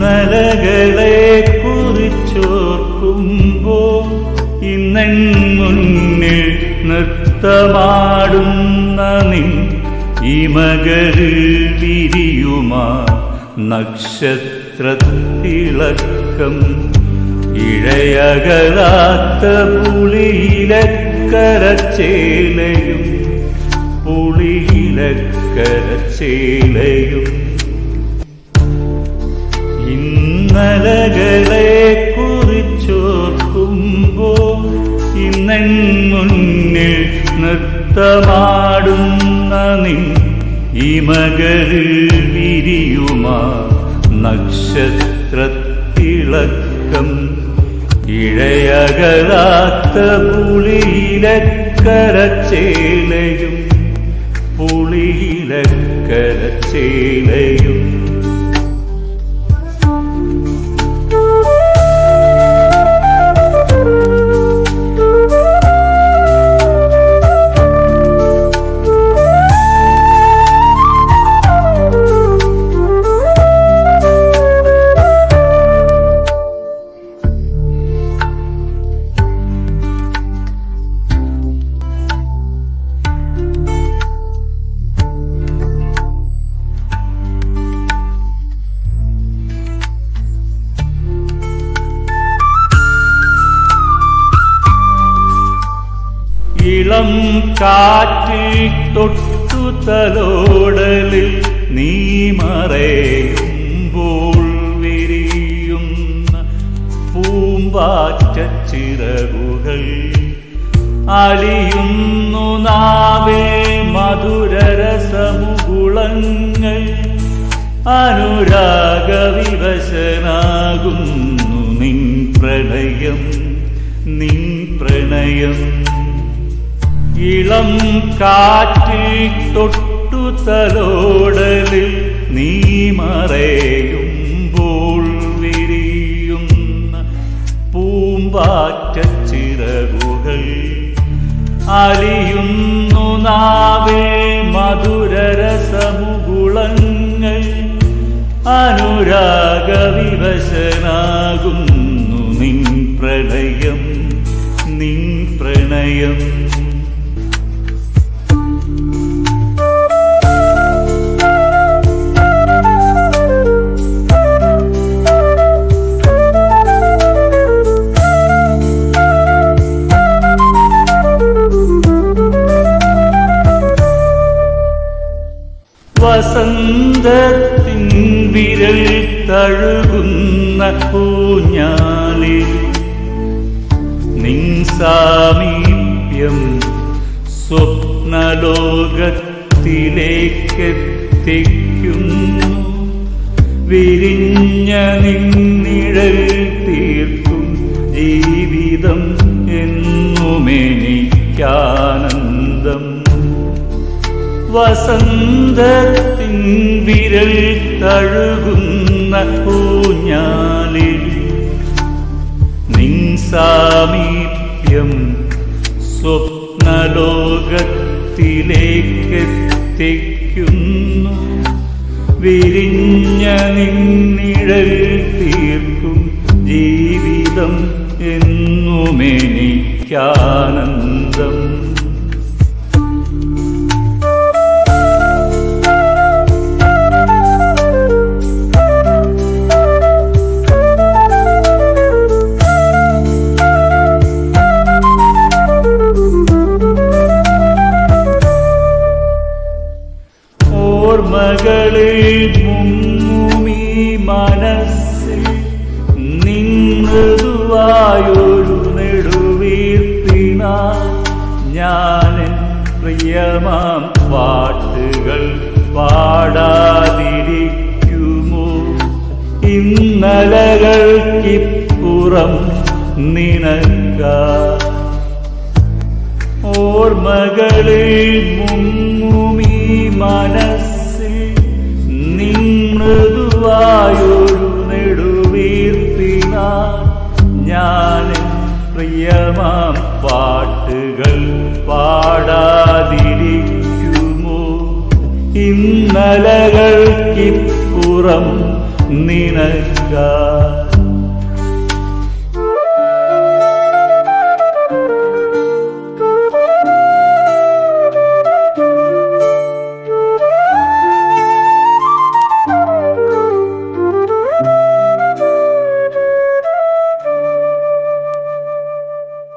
ഇന്നലകളെ കുറിച്ചോർക്കുമ്പോൾ ഇന്നൻ മുന്നിൽ നൃത്തമാടുന്ന നിൻ ഇമകളിൽ വിരിയുമാ നക്ഷത്രത്തിളക്കം ഇഴയകലാത്ത പുളിയിലക്കരച്ചേലയും പുളിയിലക്കരച്ചേലയും ഇന്നലകളെ കുറിച്ചോർക്കുമ്പോൾ ഇന്നൻ മുന്നിൽ നൃത്തമാടുന്ന നിൻ ഇമകളിൽ വിരിയുമാ നക്ഷത്രത്തിളക്കം ഇഴയകലാത്ത പുളിയിലക്കരച്ചേലയും പുളിയിലക്കരച്ചേലയും ഇളം കാറ്റിൽ തൊട്ടു തലോടലിൽ നീ മറയുമ്പോൾ വിരിയുന്ന പൂമ്പാറ്റ ചിറകുകൾ അലിയുന്നു നാവേ മധുരരസമുകുളങ്ങൾ അനുരാഗവിവശനാകുന്നു നിൻ പ്രണയം നിൻ പ്രണയം ഇളം കാറ്റിൽ തൊട്ടു തലോടലിൽ നീ മറയുമ്പോൾ വിരിയുന്ന പൂമ്പാറ്റ ചിറകുകൾ അലിയുന്നു നാവേ മധുരരസമുകുളങ്ങൾ അനുരാഗവിവശനാകുന്നു നിൻ പ്രണയം നിൻ പ്രണയം വസന്തത്തിൻ വിരൽ തഴുകുന്ന പൂഞ്ഞാലിൽ നിൻ സാമീപ്യം സ്വപ്നലോകത്തിലേക്കെത്തിക്കുന്നു വിരിഞ്ഞ നിന്നിഴൽ തീർക്കും ജീവിതം എന്നുമെനിക്കാനന്ദം വസന്തത്തിൻ വിരൽ തഴുകുന്ന പൂഞ്ഞാലിൽ നിൻ സാമീപ്യം സ്വപ്നലോകത്തിലേക്കെത്തിക്കുന്നു വിരിഞ്ഞ നിന്നിഴൽ തീർക്കും ജീവിതം എന്നുമെനിക്കാനന്ദം ഓർമ്മകളിൽ മുങ്ങുമീ മനസ്സിൽ നിന്നതുവായൊരു നെടുവീർപ്പിനാ ഞാനൻ പ്രിയമാം പാട്ടുകൾ പാടാതിരിക്കുമോ ഇന്നലകൾക്കിപ്പുറം നിനക്കാ ഓർമ്മകളിൽ മുങ്ങുമീ മനസ്സിൽ നിന്നതുവായൊരു നെടുവീർപ്പിനാ ഞാൻ പ്രിയമാം പാട്ടുകൾ പാടാതിരിക്കുമോ ഇന്നലകൾക്കിപ്പുറം നിനക്ക നൽകാം